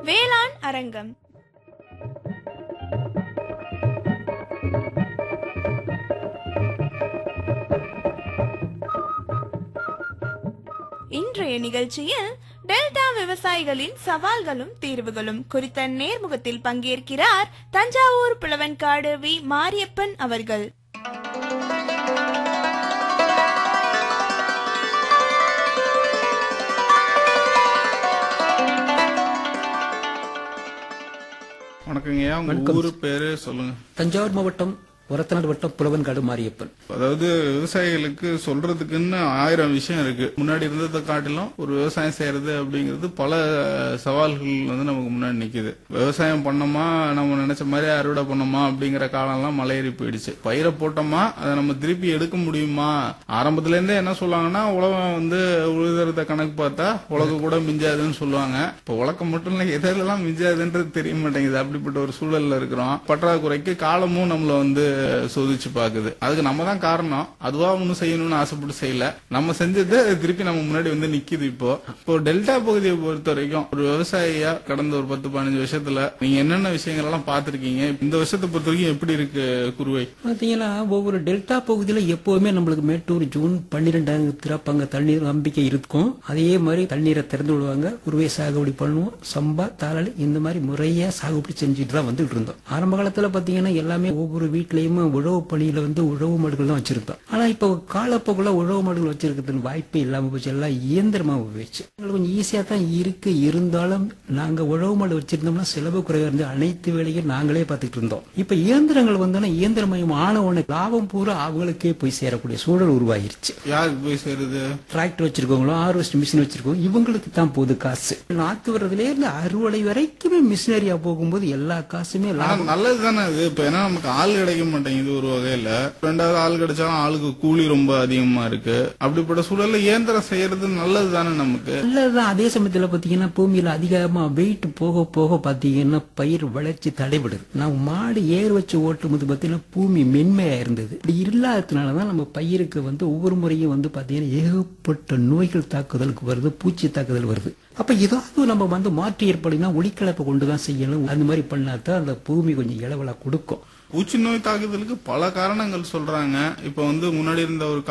வேளாண் அரங்கம் இன்றைய நிகழ்ச்சியில் டெல்டா விவசாயிகளின் சவால்களும் தீர்வுகளும் குறித்த நேர்முகத்தில் பங்கேற்கிறார் தஞ்சாவூர் புலவன்காடு வி மாரியப்பன் அவர்கள் வணக்கங்கய்யா உங்க ஊரு பேரு சொல்லுங்க தஞ்சாவூர் மாவட்டம் ஒரத்தநாடு வட்டம் புலவன்காடு மாரியப்பன் அதாவது விவசாயிகளுக்கு சொல்றதுக்குன்னு ஆயிரம் விஷயம் இருக்கு முன்னாடி இருந்ததை காட்டிலும் ஒரு விவசாயம் செய்யறது அப்படிங்கிறது பல சவால்கள் வந்து நமக்கு முன்னாடி நிக்குது விவசாயம் பண்ணோமா நம்ம நினைச்ச மாதிரி அறுவடை பண்ணோமா அப்படிங்கிற காலம்லாம் மலையேறி போயிடுச்சு பயிரை போட்டோமா அதை நம்ம திருப்பி எடுக்க முடியுமா ஆரம்பத்துல இருந்தே என்ன சொல்லுவாங்கன்னா உலகம் வந்து உழுதுறத கணக்கு பார்த்தா உலகம் கூட மிஞ்சாதுன்னு சொல்லுவாங்க இப்ப உலகம் மட்டும் இல்ல எதெல்லாம் மிஞ்சாதுன்றது தெரிய மாட்டேங்குது அப்படிப்பட்ட ஒரு சூழல்ல இருக்கிறோம் பற்றாக்குறைக்கு காலமும் நம்மள வந்து சோதிச்சு பாக்குது அதுக்கு நம்ம தான் காரணம் அதுவா ஒண்ணு செய்யணும்னு ஆசைப்பட்டு செய்யல நம்ம செஞ்சது திருப்பி நம்ம முன்னாடி வந்து நிக்குது இப்போ இப்போ டெல்டா பகுதியை பொறுத்த வரைக்கும் ஒரு விவசாயியா கடந்த ஒரு பத்து பதினஞ்சு வருஷத்துல நீங்க என்னென்ன விஷயங்கள் எல்லாம் பாத்திருக்கீங்க இந்த வருஷத்தை பொறுத்த வரைக்கும் எப்படி இருக்கு குருவை பாத்தீங்கன்னா ஒவ்வொரு டெல்டா பகுதியில எப்பவுமே நம்மளுக்கு மேட்டூர் ஜூன் பன்னிரெண்டாம் திறப்பாங்க தண்ணீர் நம்பிக்கை இருக்கும் அதே மாதிரி தண்ணீரை திறந்து விடுவாங்க உருவை சாகுபடி பண்ணுவோம் சம்பா தாளல் இந்த மாதிரி முறையா சாகுபடி செஞ்சுட்டு தான் வந்துட்டு இருந்தோம் ஆரம்ப காலத்துல பாத்தீங்கன்னா எல்லாமே ஒவ்வொரு வீட்லயுமே உழவு பணியில வந்து உழவு மாடுகள் தான் வச்சிருந்தோம் ஆனா இப்போ காலப்போக்குள்ள உழவு மாடுகள் வச்சிருக்கிறதுக்கு வாய்ப்பே இல்லாம போச்சு எல்லாம் இயந்திரமா போயிடுச்சு எங்களுக்கு கொஞ்சம் ஈஸியா தான் இருக்கு இருந்தாலும் நாங்க உழவு மாடு வச்சிருந்தோம்னா செலவு குறைவா இருந்து அனைத்து வேலையும் நாங்களே பார்த்துட்டு இருந்தோம் இப்ப இயந்திரங்கள் வந்தோன்னா இயந்திரமயம் ஆன உடனே லாபம் பூரா அவங்களுக்கே போய் சேரக்கூடிய சூழல் உருவாயிருச்சு யாருக்கு போய் சேருது டிராக்டர் வச்சிருக்கவங்களும் ஹார்வெஸ்ட் மிஷின் வச்சிருக்கோம் இவங்களுக்கு தான் போகுது காசு நாத்து வர்றதுல இருந்து அறுவடை வரைக்குமே மிஷினரியா போகும்போது எல்லா காசுமே ஆனா லாபம் நல்லது தானே இது இப்ப ஏன்னா நமக்கு ஆள் கிடைக்க மாட்டேங்குது ஒரு வகையில ரெண்டாவது ஆள் கிடைச்சாலும் ஆளுக்கு கூலி ரொம்ப அதிகமா இருக்கு அப்படிப்பட்ட சூழல்ல இயந்திரம் செய்யறது நல்லது தானே நமக்கு நல்லதுதான் அதே சமயத்துல பாத்தீங்கன்னா பூமியில அதிகமா வெயிட் போக போக பாத்தீங்கன்னா பயிர் வளர்ச்சி தடைபடுது நான் மாடு ஏர் வச்சு ஓட்டும் போது பாத்தீங்கன்னா பூமி மென்மையா இருந்தது இப்படி இல்லாததுனாலதான் நம்ம பயிருக்கு வந்து ஒவ்வொரு முறையும் வந்து பாத்தீங்கன்னா ஏகப்பட்ட நோய்கள் தாக்குதலுக்கு வருது பூச்சி தாக்குதல் வருது அப்ப ஏதாவது நம்ம வந்து மாற்றி ஏற்படுனா ஒளிக்கலப்பை கொண்டுதான் செய்யணும் அந்த மாதிரி பண்ணாதான் அந்த பூமி கொஞ்சம் இளவலா கொடுக்கும் பூச்சி நோய் தாக்குதலுக்கு பல காரணங்கள் சொல்றாங்க இப்ப வந்து முன்னாடி இருந்த ஒரு